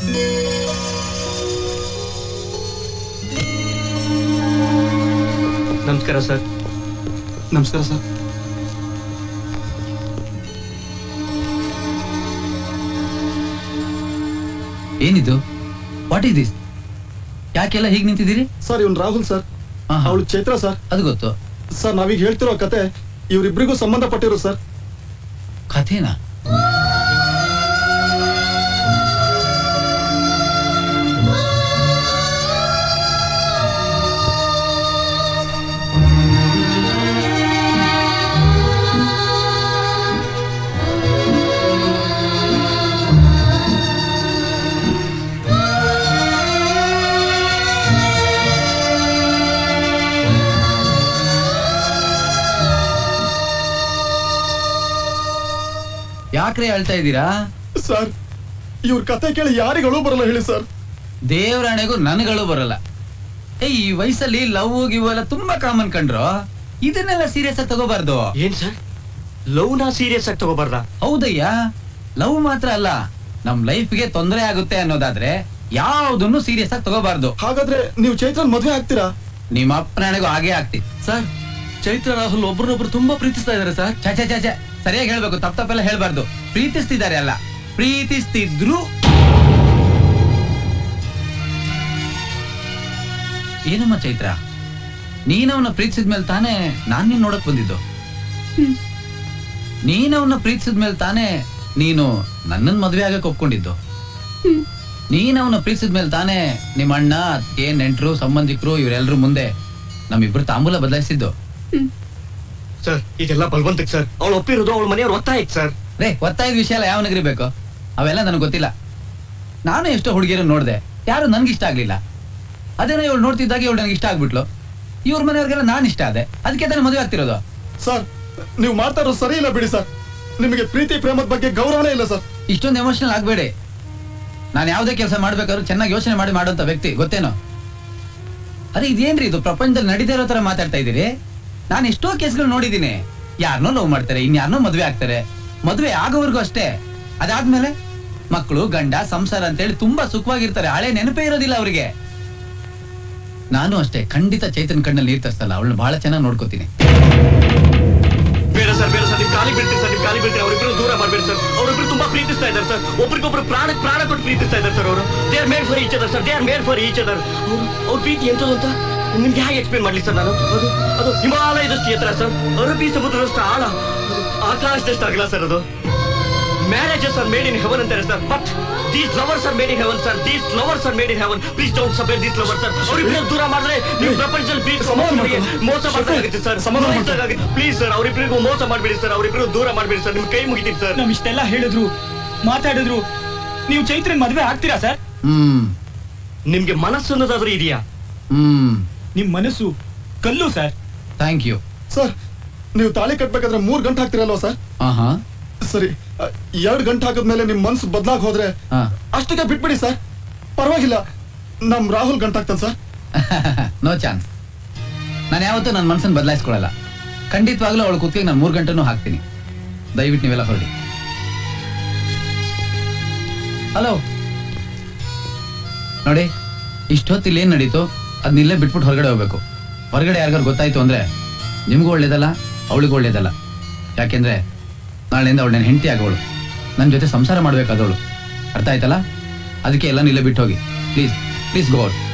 ನಮಸ್ಕಾರ ಸರ್ ನಮಸ್ಕಾರ ಸರ್ ಏನಿದು ವಾಟ್ ಇಸ್ ದಿಸ್ ಯಾಕೆಲ್ಲ ಹೀಗೆ ನಿಂತಿದ್ದೀರಿ ಸರ್ ಇವ್ನು ರಾಹುಲ್ ಸರ್ ಅವಳು ಚೈತ್ರ ಸರ್ ಅದು ಗೊತ್ತು ಸರ್ ನಾವೀಗ ಹೇಳ್ತಿರೋ ಕತೆ ಇವರಿಬ್ರಿಗೂ ಸಂಬಂಧಪಟ್ಟಿರೋ ಸರ್ ಕಥೆನಾ ಯಾಕ್ರೆ ಹೇಳ್ತಾ ಇದ್ದೀರಾ ಸರ್ ಇವ್ರ ಕತೆ ಕೇಳಿ ಯಾರಿಗಳು ಬರಲ್ಲ ಹೇಳಿ ಸರ್ ದೇವರಾಣೆಗೂ ನನಗಳು ಬರಲ್ಲ ಏ ಈ ವಯಸ್ಸಲ್ಲಿ ಲವ್ ಗಿವ್ ಎಲ್ಲ ತುಂಬಾ ಕಾಮನ್ ಕಂಡ್ರು ಇದನ್ನೆಲ್ಲ ಸೀರಿಯಸ್ ಆಗಿ ತಗೋಬಾರ್ದು ಏನ್ ಸರ್ ಲವ್ ನ ಸೀರಿಯಸ್ ಆಗಿ ತಗೋಬಾರ್ದ ಹೌದಯ್ಯ ಲವ್ ಮಾತ್ರ ಅಲ್ಲ ನಮ್ ಲೈಫ್ಗೆ ತೊಂದರೆ ಆಗುತ್ತೆ ಅನ್ನೋದಾದ್ರೆ ಯಾವ್ದನ್ನು ಸೀರಿಯಸ್ ಆಗಿ ತಗೋಬಾರ್ದು ಹಾಗಾದ್ರೆ ನೀವು ಚೈತ್ರನ್ ಮದ್ವೆ ಆಗ್ತೀರಾ ನಿಮ್ಮ ಅಪ್ಪನಾಣೆಗೂ ಹಾಗೆ ಆಗ್ತಿ ಸರ್ ಚೈತ್ರ ರಾಹುಲ್ ಒಬ್ರನ್ನೊಬ್ರು ತುಂಬಾ ಪ್ರೀತಿಸ್ತಾ ಇದಾರೆ ಸರ್ ಛ ಛ ಛ ಛ ಸರಿಯಾಗಿ ಹೇಳ್ಬೇಕು ತಪ್ಪ ತಪ್ಪೆಲ್ಲ ಹೇಳ್ಬಾರ್ದು ಪ್ರೀತಿಸ್ತಿದ್ದಾರೆ ಅಲ್ಲ ಪ್ರೀತಿಸ್ತಿದ್ರು ಏನಮ್ಮ ಚೈತ್ರ ನೀನವನ್ನ ಪ್ರೀತಿಸಿದ್ಮೇಲೆ ತಾನೇ ನಾನ್ ನೀನ್ ನೋಡಕ್ ಬಂದಿದ್ದು ನೀನವನ್ನ ಪ್ರೀತಿಸಿದ್ಮೇಲೆ ತಾನೇ ನೀನು ನನ್ನನ್ ಮದ್ವೆ ಆಗಕ್ ಒಪ್ಕೊಂಡಿದ್ದು ನೀನವನ್ನ ಪ್ರೀತಿಸಿದ್ಮೇಲೆ ತಾನೇ ನಿಮ್ಮ ಅಣ್ಣ ಅತ್ತಿಗೆ ನೆಂಟ್ರು ಸಂಬಂಧಿಕರು ಇವರೆಲ್ಲರೂ ಮುಂದೆ ನಮ್ಮಿಬ್ರು ತಾಂಬೂಲ ಬದಲಾಯಿಸಿದ್ದು ಸರ್ ಇದೆಲ್ಲ ಬಲ್ವಂತಕ್ ಸರ್ ಅವಳು ಒಪ್ಪಿರೋದು ಅವಳ ಮನೆಯವ್ರ ಒತ್ತಾಯಕ್ ಸರ್ ರೇ ಒತ್ತಾಯದ ವಿಷಯ ಎಲ್ಲ ಯಾವನಿಗ್ರಿ ಬೇಕು ಅವೆಲ್ಲ ನನಗೆ ಗೊತ್ತಿಲ್ಲ ನಾನು ಎಷ್ಟೋ ಹುಡುಗಿಯರು ನೋಡ್ದೆ ಯಾರು ನನ್ಗೆ ಇಷ್ಟ ಆಗ್ಲಿಲ್ಲ ಅದೇನೋ ಇವಳು ನೋಡ್ತಿದ್ದಾಗ ಇವಳು ನನಗೆ ಇಷ್ಟ ಆಗ್ಬಿಟ್ಲು ಇವ್ರ ಮನೆಯವ್ರಿಗೆಲ್ಲ ನಾನು ಇಷ್ಟ ಆದೆ ಅದಕ್ಕೆ ತಾನೇ ಮದುವೆ ಆಗ್ತಿರೋದು ಸರ್ ನೀವು ಮಾಡ್ತಾ ಇರೋದು ಸರಿ ಇಲ್ಲ ಬಿಡಿ ಸರ್ ನಿಮಗೆ ಪ್ರೀತಿ ಪ್ರೇಮದ ಬಗ್ಗೆ ಗೌರವನೇ ಇಲ್ಲ ಸರ್ ಇಷ್ಟೊಂದು ಎಮೋಷನಲ್ ಆಗ್ಬೇಡಿ ನಾನು ಯಾವುದೇ ಕೆಲಸ ಮಾಡ್ಬೇಕಾದ್ರೂ ಚೆನ್ನಾಗಿ ಯೋಚನೆ ಮಾಡಿ ಮಾಡುವಂತ ವ್ಯಕ್ತಿ ಗೊತ್ತೇನೋ ಅದೇ ಇದೇನ್ರಿ ಇದು ಪ್ರಪಂಚದಲ್ಲಿ ನಡೀತಾ ಇರೋ ತರ ಮಾತಾಡ್ತಾ ಇದ್ದೀರಿ ನಾನು ಎಷ್ಟೋ ಕೇಸ್ಗಳು ನೋಡಿದ್ದೀನಿ ಯಾರನ್ನೋ ಲವ್ ಮಾಡ್ತಾರೆ ಇನ್ಯಾರನ್ನೋ ಮದ್ವೆ ಆಗ್ತಾರೆ ಮದ್ವೆ ಆಗೋವರೆಗೂ ಅಷ್ಟೇ ಅದಾದ್ಮೇಲೆ ಮಕ್ಕಳು ಗಂಡ ಸಂಸಾರ ಅಂತೇಳಿ ತುಂಬಾ ಸುಖವಾಗಿರ್ತಾರೆ ಹಳೆ ನೆನಪೇ ಇರೋದಿಲ್ಲ ಅವರಿಗೆ ನಾನು ಅಷ್ಟೇ ಖಂಡಿತ ಚೈತನ್ ಕಣ್ಣಲ್ಲಿ ನೀರ್ ತರಿಸಲ್ಲ ಅವಳನ್ನ ಬಹಳ ಚೆನ್ನಾಗಿ ನೋಡ್ಕೋತೀನಿ ಬೇಡ ಸರ್ ಬೇಡ ಸರ್ ನಿಮ್ ಕಾಲಿ ಬೀಳ್ತೀರಿ ಸರ್ ನಿಮ್ ಕಾಲಿ ಬೀಳ್ತೀರಿ ಅವರಿಬ್ರು ದೂರ ಮಾಡ್ಬೇಡಿ ಸರ್ ಅವರಿಬ್ರು ತುಂಬಾ ಪ್ರೀತಿಸ್ತಾ ಇದ್ದಾರೆ ಸರ್ ಒಬ್ರಿಗೊಬ್ರು ಪ್ರಾಣ ಪ್ರಾಣ ಕೊಟ್ಟು ಪ್ರೀತಿಸ್ತಾ ಇದ್ದಾರೆ ಸರ್ ಅವರು they are made for each other sir they are made for each other ಅವರು ಅವ್ರ ಪ್ರೀತಿ ಎಂತದ್ದು ಅಂತ ನಿಮ್ಗೆ ಹೇಗೆ ಎಕ್ಸ್ಪ್ಲೇನ್ ಮಾಡ್ಲಿ ಸರ್ ನಾನು ಅದು ಅದು ಹಿಮಾಲಯದಷ್ಟು ಎತ್ತರ ಸರ್ ಅರಬ್ಬಿ ಸಮುದ್ರದಷ್ಟು ಆಳ ಅದು ಆಕಾಶದಷ್ಟು ಅಗಲ ಸರ್ ಅದು marriages are made in heaven ಅಂತಾರೆ sir but these lovers are made in heaven sir these lovers are made in heaven please don't separate these lovers sir ಅವ್ರಿಬ್ರು ದೂರ ಮಾಡಿದ್ರೆ ನೀವು ಪ್ರಪಂಚದಲ್ಲಿ ಪ್ರೀತಿ ಸಮಾಧಾನವಾಗಿ ಮೋಸ ಮಾಡಬೇಕಾಗುತ್ತೆ ಸರ್ ಸಮಾಧಾನ ಪ್ಲೀಸ್ ಸರ್ ಅವರಿಬ್ರಿಗೂ ಮೋಸ ಮಾಡಬೇಡಿ ಸರ್ ಅವರಿಬ್ರು ದೂರ ಮಾಡಬೇಡಿ ಸರ್ ನಿಮ್ ಕೈ ಮುಗಿತೀನಿ ಸರ್ ನಾವ್ ಇಷ್ಟೆಲ್ಲ ಹೇಳಿದ್ರು ಮಾತಾಡಿದ್ರು ನೀವು ಚೈತ್ರನ್ ಮದ್ವೆ ಆಗ್ತೀರಾ ಸರ್ ಹ್ಮ್ ನಿಮ್ಗೆ ಮನಸ್ಸು ಅನ್ನೋದಾದ್ರೂ ಇದೆಯಾ ಹ್ಮ್ ನಿಮ್ ಮನಸ್ಸು ಕಲ್ಲು ಸರ್ ಥ್ಯಾಂಕ್ ಯು ಸರ್ ನೀವು ತಾಳಿ ಕಟ್ಬೇಕಾದ್ರೆ ಮೂರ್ ಗಂಟೆ ಹಾಕ್ತಿರಲ್ವಾ ಸರ್ ಆಹಾ ಸರಿ ಎರಡ್ ಗಂಟೆ ಹಾಕಿದ್ಮೇಲೆ ನಿಮ್ ಮನ್ಸು ಬದ್ಲಾಗ್ ಹೋದ್ರೆ ಹಾ ಅಷ್ಟಕ್ಕೆ ಬಿಟ್ಬಿಡಿ ಸರ್ ಪರವಾಗಿಲ್ಲ ನಮ್ ರಾಹುಲ್ ಗಂಟಾಗ್ತಾನೆ ಸರ್ ನೋ ಚಾನ್ಸ್ ನಾನು ಯಾವತ್ತೂ ನನ್ನ ಮನಸ್ಸನ್ನು ಬದಲಾಯಿಸ್ಕೊಳ್ಳಲ್ಲ ಖಂಡಿತವಾಗ್ಲೂ ಅವಳು ಕುತ್ತಿಗೆ ನಾನು ಮೂರು ಗಂಟೆನೂ ಹಾಕ್ತೀನಿ ದಯವಿಟ್ಟು ನೀವೆಲ್ಲ ಹೊರಡಿ ಹಲೋ ನೋಡಿ ಇಷ್ಟೊತ್ತಿಲ್ಲಿ ಏನ್ ನಡೀತು ಅದನ್ನಿಲ್ಲೇ ಬಿಟ್ಬಿಟ್ಟು ಹೊರಗಡೆ ಹೋಗ್ಬೇಕು ಹೊರಗಡೆ ಯಾರಿಗಾರು ಗೊತ್ತಾಯ್ತು ಅಂದ್ರೆ ನಿಮ್ಗೂ ಒಳ್ಳೇದಲ್ಲ ಅವಳಿಗೂ ಒಳ್ಳೇದಲ್ಲ ಯಾಕೆಂದ್ರೆ ನಾಳೆಯಿಂದ ಅವಳು ನನ್ನ ಹೆಂಡತಿ ಆಗೋಳು ನನ್ನ ಜೊತೆ ಸಂಸಾರ ಮಾಡ್ಬೇಕಾದವಳು ಅರ್ಥ ಆಯ್ತಲ್ಲ ಅದಕ್ಕೆ ಎಲ್ಲ ಇಲ್ಲೇ ಬಿಟ್ಟು ಹೋಗಿ ಪ್ಲೀಸ್ ಪ್ಲೀಸ್ ಗೋ ಔಟ್